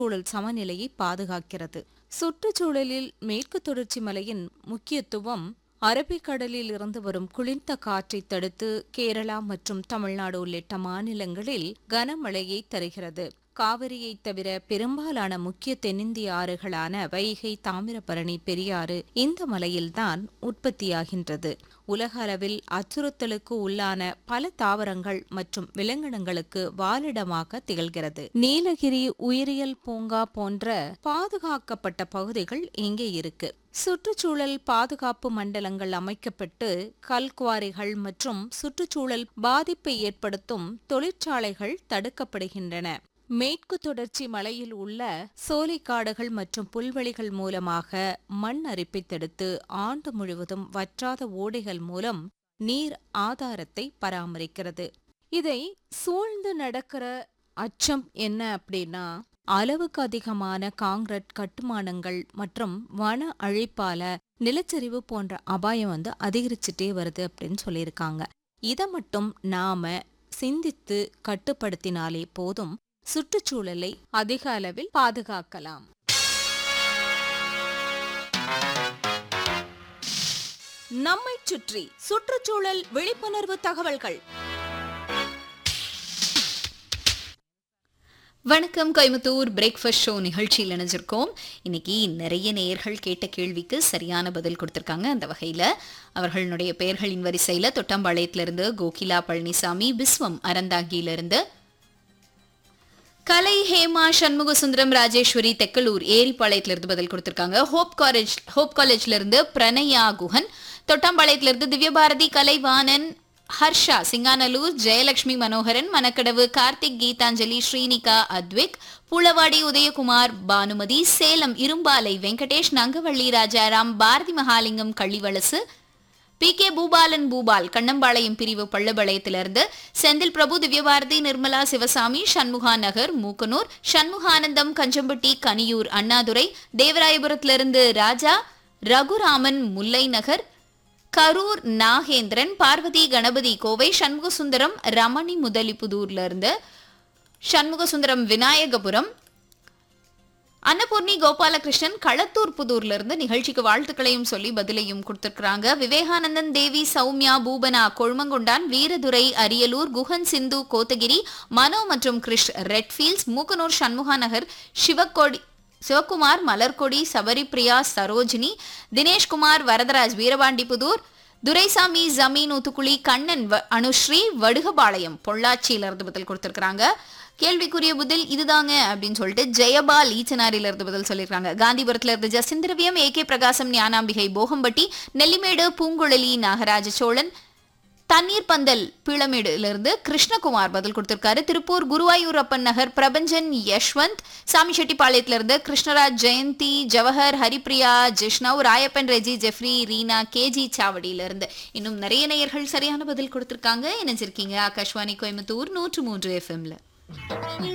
சூழல் சமநிலையை பாதுகாக்கிறது சுற்றுச்சூழலில் மேற்கு தொடர்ச்சி மலையின் முக்கியத்துவம் அரபிக்கடலில் இருந்து வரும் குளிர்ந்த காற்றை தடுத்து கேரளா மற்றும் தமிழ்நாடு உள்ளிட்ட மாநிலங்களில் கனமழையை தருகிறது காவிரியை தவிர பெரும்பாலான முக்கிய தென்னிந்திய ஆறுகளான வைகை தாமிரபரணி பெரியாறு இந்த மலையில்தான் உற்பத்தியாகின்றது உலக அளவில் அச்சுறுத்தலுக்கு உள்ளான பல தாவரங்கள் மற்றும் விலங்கினங்களுக்கு வாழிடமாக திகழ்கிறது நீலகிரி உயிரியல் பூங்கா போன்ற பாதுகாக்கப்பட்ட பகுதிகள் இங்கே இருக்கு சுற்றுச்சூழல் பாதுகாப்பு மண்டலங்கள் அமைக்கப்பட்டு கல்குவாரிகள் மற்றும் சுற்றுச்சூழல் பாதிப்பை ஏற்படுத்தும் தொழிற்சாலைகள் தடுக்கப்படுகின்றன மேற்கு தொடர்ச்சி மலையில் உள்ள சோலைக்காடுகள் மற்றும் புல்வெளிகள் மூலமாக மண் அரிப்பை தடுத்து ஆண்டு முழுவதும் வற்றாத ஓடைகள் மூலம் நீர் ஆதாரத்தை பராமரிக்கிறது இதை சூழ்ந்து நடக்கிற அச்சம் என்ன அப்படின்னா அளவுக்கு அதிகமான காங்கிரட் கட்டுமானங்கள் மற்றும் வன அழிப்பால நிலச்சரிவு போன்ற அபாயம் வந்து அதிகரிச்சுட்டே வருது அப்படின்னு சொல்லியிருக்காங்க இதை மட்டும் நாம சிந்தித்து கட்டுப்படுத்தினாலே போதும் சுற்றுச்சூழலை அதிக அளவில் பாதுகாக்கலாம் நம்மை சுற்றி சுற்றுச்சூழல் விழிப்புணர்வு தகவல்கள் வணக்கம் கோயம்புத்தூர் பிரேக்ஃபாஸ்ட் ஷோ நிகழ்ச்சியில் இணைஞ்சிருக்கோம் இன்னைக்கு நிறைய நேயர்கள் கேட்ட கேள்விக்கு சரியான பதில் கொடுத்துருக்காங்க அந்த வகையில் அவர்களுடைய பெயர்களின் வரிசையில் தொட்டம்பாளையத்திலிருந்து கோகிலா பழனிசாமி பிஸ்வம் அறந்தாங்கியிலிருந்து கலை ஹேமா சண்முக சுந்தரம் ராஜேஸ்வரி தெக்கலூர் ஏரிப்பாளையத்திலிருந்து பதில் கொடுத்திருக்காங்க ஹோப் காலேஜ் ஹோப் காலேஜ்ல இருந்து பிரணயா குஹன் தொட்டாம்பாளையத்திலிருந்து இருந்து திவ்யபாரதி கலைவாணன் ஹர்ஷா சிங்கானலூர் ஜெயலட்சுமி மனோகரன் மணக்கடவு கார்த்திக் கீதாஞ்சலி ஸ்ரீனிகா அத்விக் புலவாடி உதயகுமார் பானுமதி சேலம் இரும்பாலை வெங்கடேஷ் நங்கவள்ளி ராஜாராம் பாரதி மகாலிங்கம் கள்ளிவளசு பி கே பூபாலன் பூபால் கண்ணம்பாளையம் பிரிவு பள்ளபாளையத்திலிருந்து செந்தில் பிரபு திவ்யபாரதி நிர்மலா சிவசாமி சண்முகா நகர் மூக்கனூர் சண்முகானந்தம் கஞ்சம்பட்டி கனியூர் அண்ணாதுரை தேவராயபுரத்திலிருந்து ராஜா ரகுராமன் முல்லை நகர் கரூர் நாகேந்திரன் பார்வதி கணபதி கோவை சண்முகசுந்தரம் ரமணி முதலிப்புதூர்ல இருந்து சண்முகசுந்தரம் விநாயகபுரம் அன்னபூர்ணி கோபாலகிருஷ்ணன் களத்தூர் புதூர்ல இருந்து நிகழ்ச்சிக்கு வாழ்த்துக்களையும் சொல்லி பதிலையும் கொடுத்திருக்கிறாங்க விவேகானந்தன் தேவி சௌமியா பூபனா கொழுமங்குண்டான் வீரதுரை அரியலூர் குஹன் சிந்து கோத்தகிரி மனோ மற்றும் கிருஷ் ரெட்ஃபீல்ட்ஸ் மூக்கனூர் சண்முகா நகர் சிவக்கொடி சிவகுமார் மலர்கொடி சபரிப்ரியா சரோஜினி தினேஷ்குமார் வரதராஜ் வீரபாண்டிபுதூர் துரைசாமி ஜமீன் ஊத்துக்குழி கண்ணன் வ- அனுஸ்ரீ வடுகபாளையம் பொள்ளாச்சியில இருந்து பதில் கொடுத்திருக்காங்க கேள்விக்குரிய பதில் இதுதாங்க அப்படின்னு சொல்லிட்டு ஜெயபால் ஈச்சனாரில இருந்து பதில் சொல்லியிருக்காங்க காந்திபுரத்துல இருந்து ஜசிந்திரவியம் ஏ கே பிரகாசம் ஞானாம்பிகை போகம்பட்டி நெல்லிமேடு பூங்குழலி நாகராஜ சோழன் தண்ணீர் பந்தல் பீளமேடுல இருந்து கிருஷ்ணகுமார் பதில் கொடுத்திருக்காரு திருப்பூர் குருவாயூரப்பன் நகர் பிரபஞ்சன் யஷ்வந்த் சாமிச்செட்டிப்பாளையத்துல இருந்து கிருஷ்ணராஜ் ஜெயந்தி ஜவஹர் ஹரிப்ரியா ஜிஷ்ணவ் ராயப்பன் ரெஜி ஜெஃப்ரி ரீனா கேஜி சாவடியில இருந்து இன்னும் நிறைய நேயர்கள் சரியான பதில் கொடுத்திருக்காங்க இணைஞ்சிருக்கீங்க ஆகாஷ்வாணி கோயம்புத்தூர் நூற்று மூன்று எஃப்எம்ல